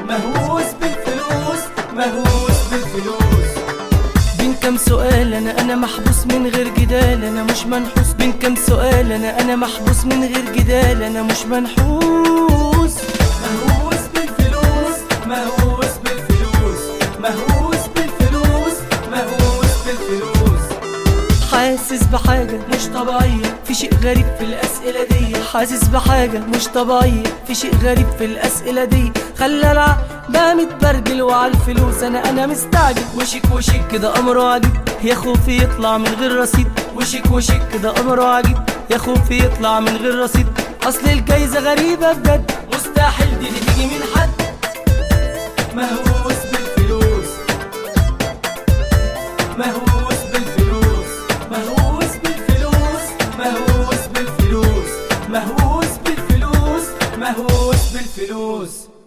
مهووس بالفلوس مهووس بالفلوس بين كام سؤال انا انا محبوس من غير جدال انا مش منحوس بين كام سؤال انا انا محبوس من غير جدال انا مش منحوس مهووس بالفلوس مهووس بالفلوس مهووس بالفلوس مهووس بالفلوس حاسس بحاجة مش طبيعية في شيء غريب في الأسئلة دي حاسس بحاجة مش طبيعية في شيء غريب في الأسئلة دي خلى العقل بقى متبرجل وعلى الفلوس أنا أنا مستعجل وشك وشك كده أمره عجيب يا خوفي يطلع من غير رصيد وشك وشك كده أمره عجيب يا خوفي يطلع من غير رصيد أصل الجايزة غريبة بجد مستحيل دي تيجي من حد مهووس بالفلوس مهووس بالفلوس مهووس بالفلوس مهووس بالفلوس مهووس بالفلوس مهووس بالفلوس